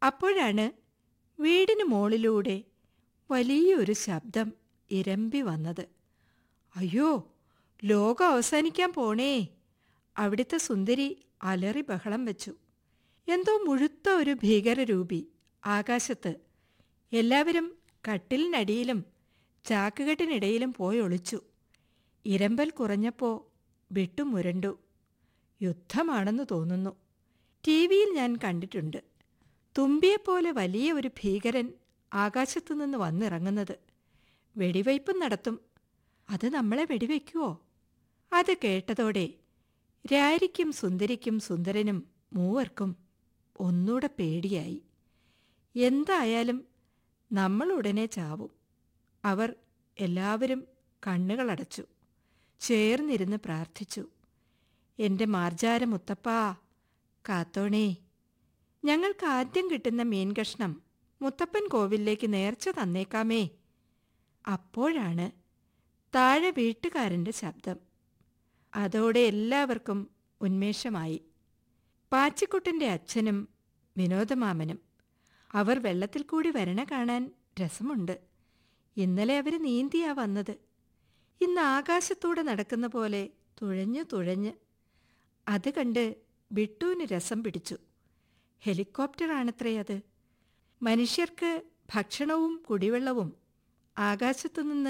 അപ്പോഴാണ് വീടിന് മോളിലൂടെ വലിയൊരു ശബ്ദം ഇരമ്പി വന്നത് അയ്യോ ലോകം അവസാനിക്കാൻ പോണേ അവിടുത്തെ സുന്ദരി അലറി ബഹളം വെച്ചു എന്തോ മുഴുത്ത ഒരു ഭീകരരൂപി ആകാശത്ത് എല്ലാവരും കട്ടിലിനടിയിലും ചാക്കുകെട്ടിനിടയിലും പോയി ഒളിച്ചു ഇരമ്പൽ കുറഞ്ഞപ്പോൾ വിട്ടുമുരണ്ടു യുദ്ധമാണെന്ന് തോന്നുന്നു ടി വിയിൽ ഞാൻ കണ്ടിട്ടുണ്ട് തുമ്പിയെപ്പോലെ വലിയ ഒരു ഭീകരൻ ആകാശത്തുനിന്ന് വന്നിറങ്ങുന്നത് വെടിവയ്പും നടത്തും അത് നമ്മളെ വെടിവെക്കുവോ അത് കേട്ടതോടെ രാരിക്കും സുന്ദരിക്കും സുന്ദരനും മൂവർക്കും ഒന്നൂടെ പേടിയായി എന്തായാലും നമ്മൾ ഉടനെ ചാവും അവർ എല്ലാവരും കണ്ണുകളടച്ചു ചേർന്നിരുന്ന് പ്രാർത്ഥിച്ചു എന്റെ മാർജാര മുത്തപ്പാ കാത്തോണേ ഞങ്ങൾക്ക് ആദ്യം കിട്ടുന്ന മീൻ കഷ്ണം മുത്തപ്പൻ കോവിലേക്ക് നേർച്ച തന്നേക്കാമേ അപ്പോഴാണ് താഴെ വീട്ടുകാരൻ്റെ ശബ്ദം അതോടെ എല്ലാവർക്കും ഉന്മേഷമായി പാച്ചിക്കുട്ടൻ്റെ അച്ഛനും വിനോദമാമനും അവർ വെള്ളത്തിൽ കൂടി വരണ കാണാൻ രസമുണ്ട് ഇന്നലെ അവർ നീന്തിയാ വന്നത് ഇന്ന് ആകാശത്തൂടെ നടക്കുന്ന പോലെ തുഴഞ്ഞു തുഴഞ്ഞ് അത് കണ്ട് ബിട്ടുവിന് രസം പിടിച്ചു ഹെലികോപ്റ്ററാണത്രേ അത് മനുഷ്യർക്ക് ഭക്ഷണവും കുടിവെള്ളവും ആകാശത്തുനിന്ന്